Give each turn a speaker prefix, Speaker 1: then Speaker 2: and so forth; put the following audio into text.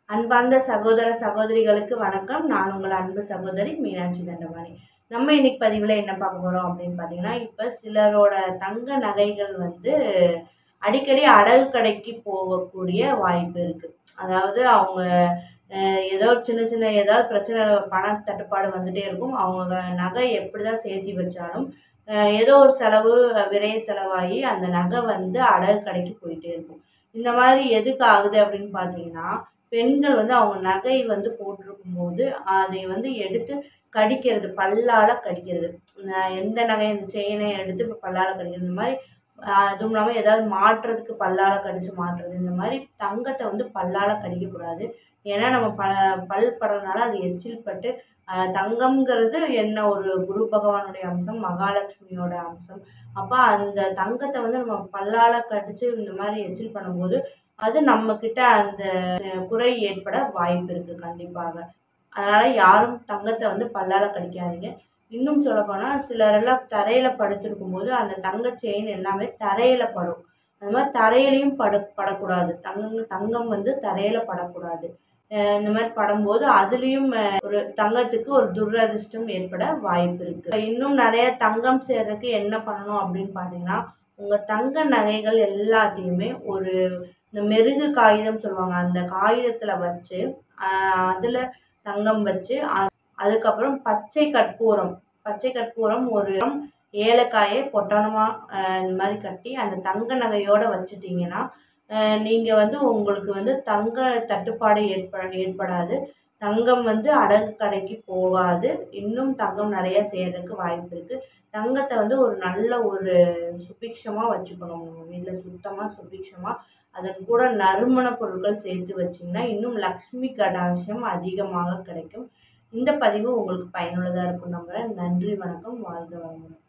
Speaker 1: அன்பார்ந்த சகோதர சகோதரிகளுக்கு வணக்கம் நான் உங்கள் அன்பு சகோதரி மீனாட்சி தண்டபாணி நம்ம இன்னைக்கு பதிவில் என்ன பார்க்க போகிறோம் அப்படின்னு பார்த்தீங்கன்னா இப்போ சிலரோட தங்க நகைகள் வந்து அடிக்கடி அடகு கடைக்கு போகக்கூடிய வாய்ப்பு இருக்குது அதாவது அவங்க அஹ், ஏதோ சின்ன சின்ன ஏதாவது பிரச்சனை பண தட்டுப்பாடு வந்துட்டே இருக்கும் அவங்க நகை எப்படி தான் சேர்த்தி வச்சாலும் அஹ், ஏதோ ஒரு செலவு விரைய செலவாகி அந்த நகை வந்து அடகு கடைக்கு போயிட்டே இருக்கும் இந்த மாதிரி எதுக்கு ஆகுது அப்படின்னு பார்த்தீங்கன்னா பெண்கள் வந்து அவங்க நகை வந்து போட்டிருக்கும் போது அதை வந்து எடுத்து கடிக்கிறது பல்லால் கடிக்கிறது அஹ் எந்த நகை இந்த செயினை எடுத்து இப்போ பல்லால் கடிக்கிறது இந்த மாதிரி அஹ் அதுவும் இல்லாமல் ஏதாவது மாட்டுறதுக்கு பல்லால் கடிச்சு மாட்டுறது இந்த மாதிரி தங்கத்தை வந்து பல்லால் கடிக்கக்கூடாது ஏன்னா நம்ம ப பல் படுறதுனால அது எச்சில் பட்டு அஹ் தங்கம்ங்கிறது என்ன ஒரு குரு பகவானுடைய அம்சம் மகாலட்சுமியோட அம்சம் அப்போ அந்த தங்கத்தை வந்து நம்ம பல்லால் கடிச்சு இந்த மாதிரி எச்சில் பண்ணும்போது அது நம்மக்கிட்ட அந்த குறை ஏற்பட வாய்ப்பு இருக்குது கண்டிப்பாக அதனால் யாரும் தங்கத்தை வந்து பல்லால் கடிக்காதீங்க இன்னும் சொல்லப்போனால் சிலரெல்லாம் தரையில் படுத்திருக்கும் போது அந்த தங்க செயின் எல்லாமே தரையில் படும் அது மாதிரி தரையிலையும் பட படக்கூடாது தங்கம் தங்கம் வந்து தரையில் படக்கூடாது அஹ் இந்த மாதிரி படும்போது அதுலேயும் ஒரு தங்கத்துக்கு ஒரு துரதிர்ஷ்டம் ஏற்பட வாய்ப்பு இருக்குது இன்னும் நிறைய தங்கம் சேர்றதுக்கு என்ன பண்ணணும் அப்படின்னு பார்த்தீங்கன்னா உங்கள் தங்க நகைகள் எல்லாத்தையுமே ஒரு இந்த மெருகு காகிதம் சொல்லுவாங்க அந்த காகிதத்தில் வச்சு அதில் தங்கம் வச்சு அ- அதுக்கப்புறம் பச்சை கற்பூரம் பச்சை கற்பூரம் ஒரு ஏலக்காயை பொட்டணமாக இந்த மாதிரி கட்டி அந்த தங்க நகையோடு வச்சுட்டிங்கன்னா நீங்கள் வந்து உங்களுக்கு வந்து தங்க தட்டுப்பாடு ஏற்ப ஏற்படாது தங்கம் வந்து அடகு கடைக்கு போகாது இன்னும் தங்கம் நிறைய சேர்றதுக்கு வாய்ப்பு இருக்குது தங்கத்தை வந்து ஒரு நல்ல ஒரு சுபிக்ஷமாக வச்சுக்கணும் உங்கள் வீட்டில் சுத்தமாக சுபிக்ஷமாக அதன் கூட நறுமண பொருட்கள் சேர்த்து வச்சிங்கன்னா இன்னும் லக்ஷ்மி கடாட்சம் அதிகமாக கிடைக்கும் இந்த பதிவு உங்களுக்கு பயனுள்ளதாக இருக்கும் நம்புகிறேன் நன்றி வணக்கம் வாழ்க வளமுடன்